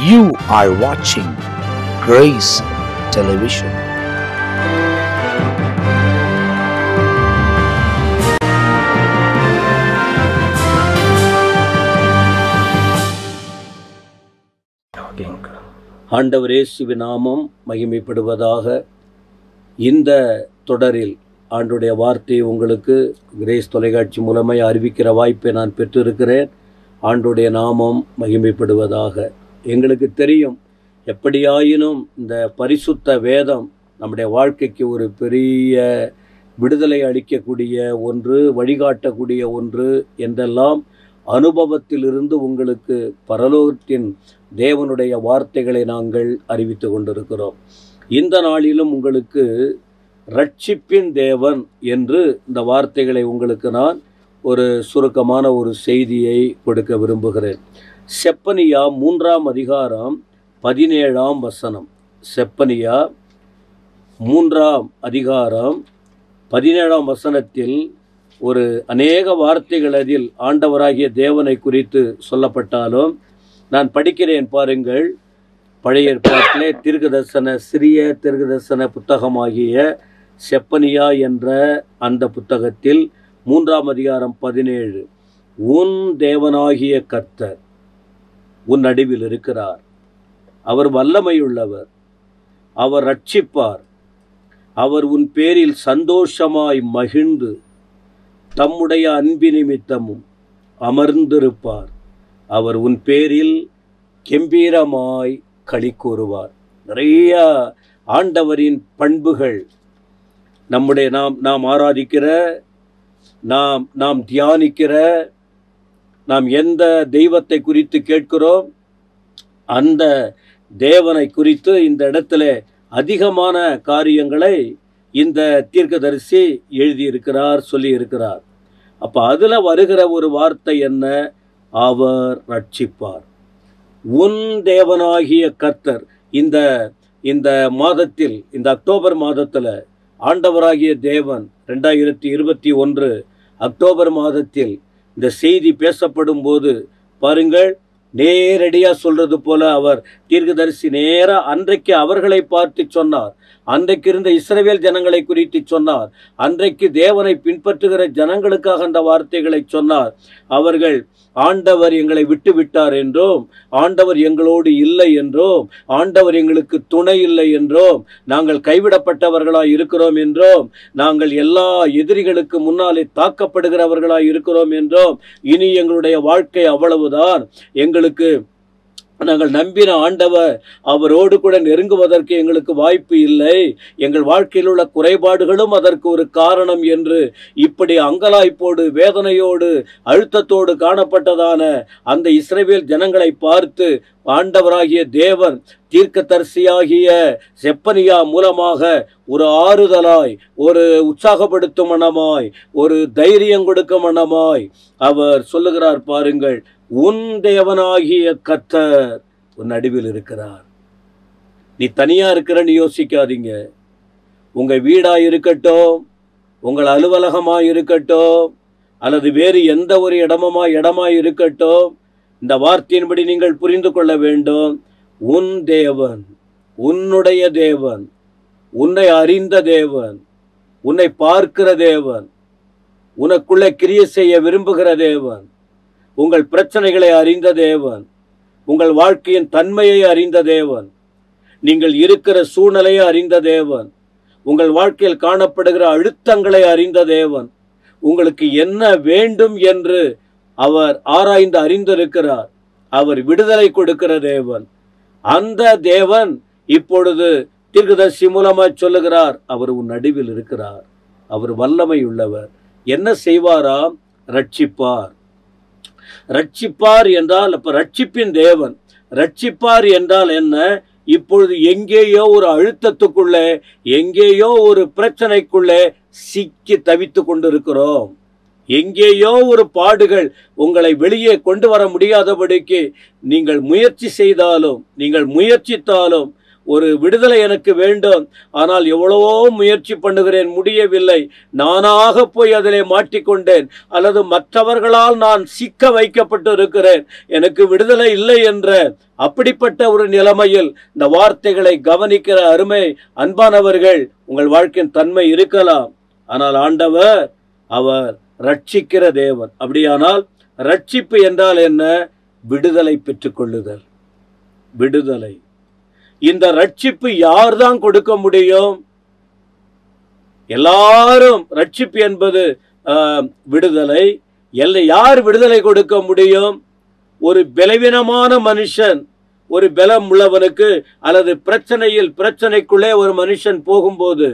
You are watching Grace Television. ஆண்டவர் இயேசுவின் நாமம் மகிமைப்படுவதாக இந்த தொடரில் ஆண்டுடைய வார்த்தையை உங்களுக்கு கிரேஸ் தொலைக்காட்சி மூலமாக அறிவிக்கிற வாய்ப்பை நான் பெற்றிருக்கிறேன் ஆண்டுடைய நாமம் மகிமைப்படுவதாக எங்களுக்கு தெரியும் எப்படியாயினும் இந்த பரிசுத்த வேதம் நம்முடைய வாழ்க்கைக்கு ஒரு பெரிய விடுதலை அளிக்கக்கூடிய ஒன்று வழிகாட்டக்கூடிய ஒன்று என்றெல்லாம் அனுபவத்திலிருந்து உங்களுக்கு பரலோகத்தின் தேவனுடைய வார்த்தைகளை நாங்கள் அறிவித்து கொண்டிருக்கிறோம் இந்த நாளிலும் உங்களுக்கு ரட்சிப்பின் தேவன் என்று இந்த வார்த்தைகளை உங்களுக்கு நான் ஒரு சுருக்கமான ஒரு செய்தியை கொடுக்க விரும்புகிறேன் செப்பனியா மூன்றாம் அதிகாரம் பதினேழாம் வசனம் செப்பனியா மூன்றாம் அதிகாரம் பதினேழாம் வசனத்தில் ஒரு அநேக வார்த்தைகள் அதில் ஆண்டவராகிய தேவனை குறித்து சொல்லப்பட்டாலும் நான் படிக்கிறேன் பாருங்கள் பழைய ஏற்பாட்டிலே தீர்க்கதர்சன சிறிய தீர்க்கதர்சன புத்தகமாகிய செப்பனியா என்ற அந்த புத்தகத்தில் மூன்றாம் அதிகாரம் பதினேழு உன் தேவனாகிய கர்த்தர் உன் நடுவில் இருக்கிறார் அவர் வல்லமையுள்ளவர் அவர் ரட்சிப்பார் அவர் உன் பேரில் சந்தோஷமாய் மகிழ்ந்து தம்முடைய அன்பி நிமித்தமும் அமர்ந்திருப்பார் அவர் உன் பேரில் கெம்பீரமாய் களி கூறுவார் நிறைய ஆண்டவரின் பண்புகள் நம்முடைய நாம் நாம் ஆராதிக்கிற நாம் நாம் தியானிக்கிற நாம் எந்த தெய்வத்தை குறித்து கேட்கிறோம் அந்த தேவனை குறித்து இந்த இடத்துல அதிகமான காரியங்களை இந்த தீர்க்கதரிசி எழுதியிருக்கிறார் சொல்லி இருக்கிறார் அப்ப அதுல வருகிற ஒரு வார்த்தை என்ன அவர் ரட்சிப்பார் உன் தேவனாகிய கர்த்தர் இந்த இந்த மாதத்தில் இந்த அக்டோபர் மாதத்துல ஆண்டவராகிய தேவன் ரெண்டாயிரத்தி இருபத்தி ஒன்று அக்டோபர் மாதத்தில் இந்த செய்தி பேசப்படும் போது பாருங்கள் நேரடியா சொல்றது போல அவர் தீர்க்கதரிசி நேரா அன்றைக்கு அவர்களை பார்த்து சொன்னார் அன்றைக்கு இருந்த இஸ்ரவேல் ஜனங்களை குறித்து சொன்னார் அன்றைக்கு தேவனை பின்பற்றுகிற ஜனங்களுக்காக அந்த வார்த்தைகளை சொன்னார் அவர்கள் ஆண்டவர் எங்களை விட்டு விட்டார் என்றோம் ஆண்டவர் எங்களோடு இல்லை என்றோம் ஆண்டவர் எங்களுக்கு துணை இல்லை என்றோம் நாங்கள் கைவிடப்பட்டவர்களாய் இருக்கிறோம் என்றோம் நாங்கள் எல்லா எதிரிகளுக்கு முன்னாலே தாக்கப்படுகிறவர்களாய் இருக்கிறோம் என்றோம் இனி எங்களுடைய வாழ்க்கை அவ்வளவுதான் எங்களுக்கு நாங்கள் நம்பின ஆண்டவர் அவரோடு கூட நெருங்குவதற்கு எங்களுக்கு வாய்ப்பு இல்லை எங்கள் வாழ்க்கையில் உள்ள குறைபாடுகளும் அதற்கு ஒரு காரணம் என்று இப்படி அங்கலாய்ப்போடு வேதனையோடு அழுத்தத்தோடு காணப்பட்டதான அந்த இஸ்ரேவேல் ஜனங்களை பார்த்து ஆண்டவராகிய தேவன் தீர்க்கதரிசியாகிய செப்பனியா மூலமாக ஒரு ஆறுதலாய் ஒரு உற்சாகப்படுத்தும் மனமாய் ஒரு தைரியம் கொடுக்கும் மனமாய் அவர் சொல்லுகிறார் பாருங்கள் உன் தேவனாகிய கத்தர் உன் நடுவில் இருக்கிறார் நீ தனியா இருக்கிறன்னு யோசிக்காதீங்க உங்க வீடா இருக்கட்டும் உங்கள் அலுவலகமா இருக்கட்டும் அல்லது வேறு எந்த ஒரு இடமமா இடமா இருக்கட்டும் இந்த வார்த்தையின்படி நீங்கள் புரிந்து கொள்ள வேண்டும் உன் தேவன் உன்னுடைய தேவன் உன்னை அறிந்த தேவன் உன்னை பார்க்கிற தேவன் உனக்குள்ளே கிரிய செய்ய விரும்புகிற தேவன் உங்கள் பிரச்சனைகளை அறிந்த தேவன் உங்கள் வாழ்க்கையின் தன்மையை அறிந்த தேவன் நீங்கள் இருக்கிற சூழ்நிலையை அறிந்த தேவன் உங்கள் வாழ்க்கையில் காணப்படுகிற அழுத்தங்களை அறிந்த தேவன் உங்களுக்கு என்ன வேண்டும் என்று அவர் ஆராய்ந்து அறிந்திருக்கிறார் அவர் விடுதலை கொடுக்கிற தேவன் அந்த தேவன் இப்பொழுது தீர்க்கதர்சி மூலமாய் சொல்லுகிறார் அவர் உன் நடுவில் இருக்கிறார் அவர் வல்லமை உள்ளவர் என்ன செய்வாராம் ரட்சிப்பார் ரட்சிப்பார் என்றால் அப்ப ரட்சிப்பின் தேவன் ரட்சிப்பார் என்றால் என்ன இப்பொழுது எங்கேயோ ஒரு அழுத்தத்துக்குள்ளே எங்கேயோ ஒரு பிரச்சனைக்குள்ளே சிக்கி தவித்து கொண்டிருக்கிறோம் எங்கேயோ ஒரு பாடுகள் உங்களை வெளியே கொண்டு வர முடியாதபடிக்கு நீங்கள் முயற்சி செய்தாலும் நீங்கள் முயற்சித்தாலும் ஒரு விடுதலை எனக்கு வேண்டும் ஆனால் எவ்வளவோ முயற்சி பண்ணுகிறேன் முடியவில்லை நானாக போய் அதிலே மாட்டிக்கொண்டேன் அல்லது மற்றவர்களால் நான் சிக்க வைக்கப்பட்டு இருக்கிறேன் எனக்கு விடுதலை இல்லை என்ற அப்படிப்பட்ட ஒரு நிலைமையில் இந்த வார்த்தைகளை கவனிக்கிற அருமை அன்பானவர்கள் உங்கள் வாழ்க்கையின் தன்மை இருக்கலாம் ஆனால் ஆண்டவர் அவர் ரட்சிக்கிற தேவன் அப்படியானால் ரட்சிப்பு என்றால் என்ன விடுதலை பெற்றுக்கொள்ளுதல் விடுதலை இந்த ரட்சிப்பு யார்தான் கொடுக்க முடியும் எல்லாரும் ரட்சிப்பு என்பது ஆஹ், விடுதலை எல்லை யார் விடுதலை கொடுக்க முடியும் ஒரு பலவீனமான மனுஷன் ஒரு பலம் உள்ளவனுக்கு அல்லது பிரச்சனையில் பிரச்சனைக்குள்ளே ஒரு மனுஷன் போகும்போது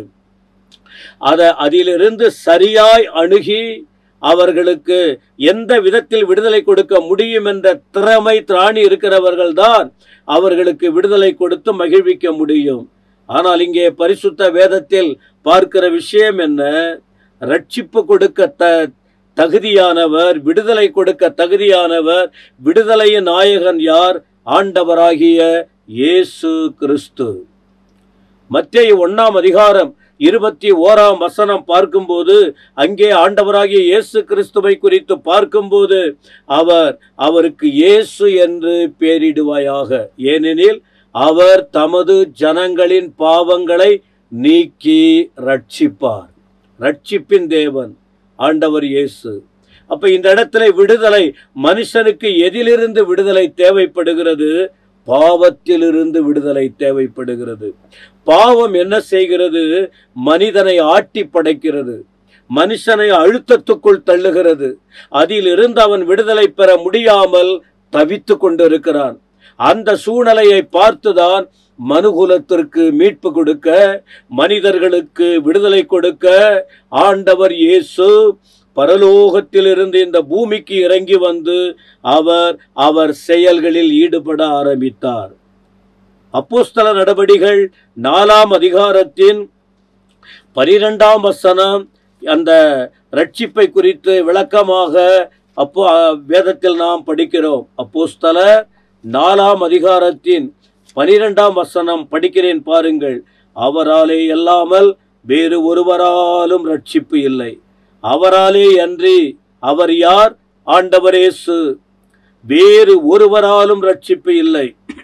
அத அதிலிருந்து சரியாய் அணுகி அவர்களுக்கு எந்த விதத்தில் விடுதலை கொடுக்க முடியும் என்ற திறமை திராணி இருக்கிறவர்கள் தான் அவர்களுக்கு விடுதலை கொடுத்து மகிழ்விக்க முடியும் ஆனால் இங்கே பரிசுத்த வேதத்தில் பார்க்கிற விஷயம் என்ன ரட்சிப்பு கொடுக்க த தகுதியானவர் விடுதலை கொடுக்க தகுதியானவர் விடுதலையின் நாயகன் யார் ஆண்டவராகிய இயேசு கிறிஸ்து மத்தேயு ஒண்ணாம் அதிகாரம் இருபத்தி ஓராம் வசனம் பார்க்கும்போது அங்கே ஆண்டவராகிய இயேசு கிறிஸ்துவை குறித்து பார்க்கும்போது அவர் அவருக்கு இயேசு என்று பெயரிடுவாயாக ஏனெனில் அவர் தமது ஜனங்களின் பாவங்களை நீக்கி ரட்சிப்பார் ரட்சிப்பின் தேவன் ஆண்டவர் இயேசு அப்ப இந்த இடத்துல விடுதலை மனுஷனுக்கு எதிலிருந்து விடுதலை தேவைப்படுகிறது பாவத்திலிருந்து விடுதலை தேவைப்படுகிறது பாவம் என்ன செய்கிறது மனிதனை ஆட்டி படைக்கிறது மனுஷனை அழுத்தத்துக்குள் தள்ளுகிறது அதிலிருந்து அவன் விடுதலை பெற முடியாமல் தவித்து கொண்டிருக்கிறான் அந்த சூழ்நிலையை பார்த்துதான் மனுகுலத்திற்கு மீட்பு கொடுக்க மனிதர்களுக்கு விடுதலை கொடுக்க ஆண்டவர் இயேசு பரலோகத்திலிருந்து இந்த பூமிக்கு இறங்கி வந்து அவர் அவர் செயல்களில் ஈடுபட ஆரம்பித்தார் அப்போஸ்தல நடவடிகள் நாலாம் அதிகாரத்தின் பனிரெண்டாம் வசனம் அந்த ரட்சிப்பை குறித்து விளக்கமாக அப்போ வேதத்தில் நாம் படிக்கிறோம் அப்போஸ்தல நாலாம் அதிகாரத்தின் பனிரெண்டாம் வசனம் படிக்கிறேன் பாருங்கள் அவராலே அல்லாமல் வேறு ஒருவராலும் ரட்சிப்பு இல்லை அவராலே அன்றி அவர் யார் ஆண்டவரேசு வேறு ஒருவராலும் ரட்சிப்பு இல்லை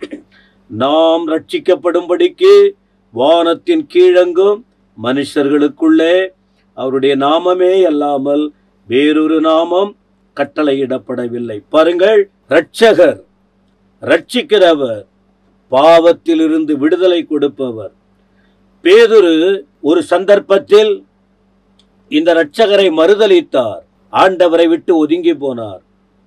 நாம் ரட்சிக்கப்படும்படிக்கு வானத்தின் கீழங்கும் மனுஷர்களுக்குள்ளே அவருடைய நாமமே அல்லாமல் வேறொரு நாமம் கட்டளையிடப்படவில்லை பாருங்கள் ரட்சகர் ரட்சிக்கிறவர் பாவத்திலிருந்து விடுதலை கொடுப்பவர் பேதுரு ஒரு சந்தர்ப்பத்தில் இந்த இரட்சகரை மறுதலித்தார் ஆண்டவரை விட்டு ஒதுங்கி போனார்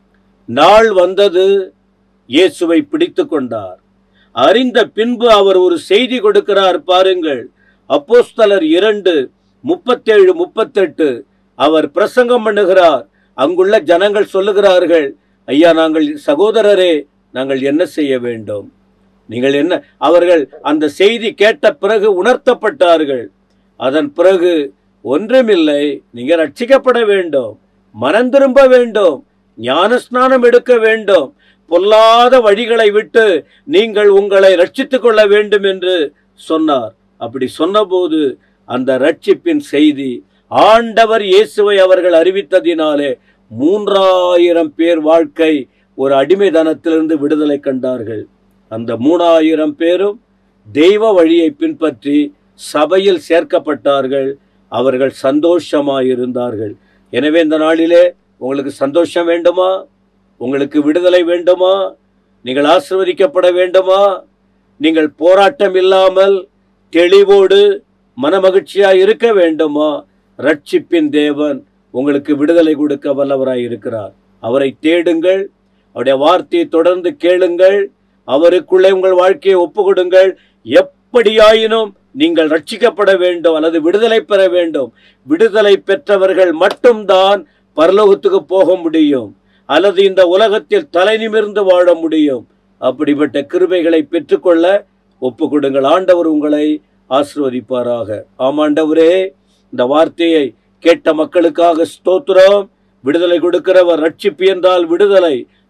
நாள் வந்தது இயேசுவை பிடித்து கொண்டார் அறிந்த பின்பு அவர் ஒரு செய்தி கொடுக்கிறார் பாருங்கள் அப்போஸ்தலர் இரண்டு முப்பத்தேழு முப்பத்தெட்டு அவர் பிரசங்கம் பண்ணுகிறார் அங்குள்ள ஜனங்கள் சொல்லுகிறார்கள் ஐயா நாங்கள் சகோதரரே நாங்கள் என்ன செய்ய வேண்டும் நீங்கள் என்ன அவர்கள் அந்த செய்தி கேட்ட பிறகு உணர்த்தப்பட்டார்கள் அதன் பிறகு ஒன்றுமில்லை நீங்க ரட்சிக்கப்பட வேண்டும் மனம் திரும்ப வேண்டும் ஞானஸ்நானம் எடுக்க வேண்டும் பொல்லாத வழிகளை விட்டு நீங்கள் உங்களை ரட்சித்துக் கொள்ள வேண்டும் என்று சொன்னார் அப்படி சொன்னபோது அந்த ரட்சிப்பின் செய்தி ஆண்டவர் இயேசுவை அவர்கள் அறிவித்ததினாலே மூன்றாயிரம் பேர் வாழ்க்கை ஒரு அடிமைதனத்திலிருந்து விடுதலை கண்டார்கள் அந்த மூணாயிரம் பேரும் தெய்வ வழியை பின்பற்றி சபையில் சேர்க்கப்பட்டார்கள் அவர்கள் சந்தோஷமாயிருந்தார்கள் எனவே இந்த நாளிலே உங்களுக்கு சந்தோஷம் வேண்டுமா உங்களுக்கு விடுதலை வேண்டுமா நீங்கள் ஆசிர்வதிக்கப்பட வேண்டுமா நீங்கள் போராட்டம் இல்லாமல் தெளிவோடு மனமகிழ்ச்சியா இருக்க வேண்டுமா ரட்சிப்பின் தேவன் உங்களுக்கு விடுதலை கொடுக்க வல்லவராய் இருக்கிறார் அவரை தேடுங்கள் அவருடைய வார்த்தையை தொடர்ந்து கேளுங்கள் அவருக்குள்ளே உங்கள் வாழ்க்கையை ஒப்பு கொடுங்கள் எப்படியாயினும் நீங்கள் ரட்சிக்கப்பட வேண்டும் அல்லது விடுதலை பெற வேண்டும் விடுதலை பெற்றவர்கள் மட்டும்தான் பரலோகத்துக்கு போக முடியும் அல்லது இந்த உலகத்தில் தலை நிமிர்ந்து வாழ முடியும் அப்படிப்பட்ட கிருபைகளை பெற்றுக்கொள்ள ஒப்பு கொடுங்கள் ஆண்டவர் உங்களை ஆசிர்வதிப்பாராக ஆமாண்டவரே இந்த வார்த்தையை கேட்ட மக்களுக்காக ஸ்தோத்திரம் விடுதலை கொடுக்கிறவர் ரட்சிப்பு என்றால் விடுதலை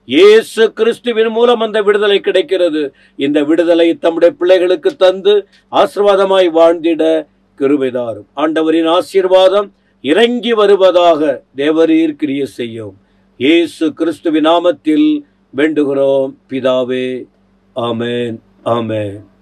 இயேசு கிறிஸ்துவின் மூலம் அந்த விடுதலை கிடைக்கிறது இந்த விடுதலை தம்முடைய பிள்ளைகளுக்கு தந்து ஆசீர்வாதமாய் வாழ்ந்திட கிருபைதாரும் ஆண்டவரின் ஆசீர்வாதம் இறங்கி வருவதாக தேவரீர் கிரிய செய்யும் இயேசு கிறிஸ்துவின் நாமத்தில் வேண்டுகிறோம் பிதாவே ஆமென் ஆமென்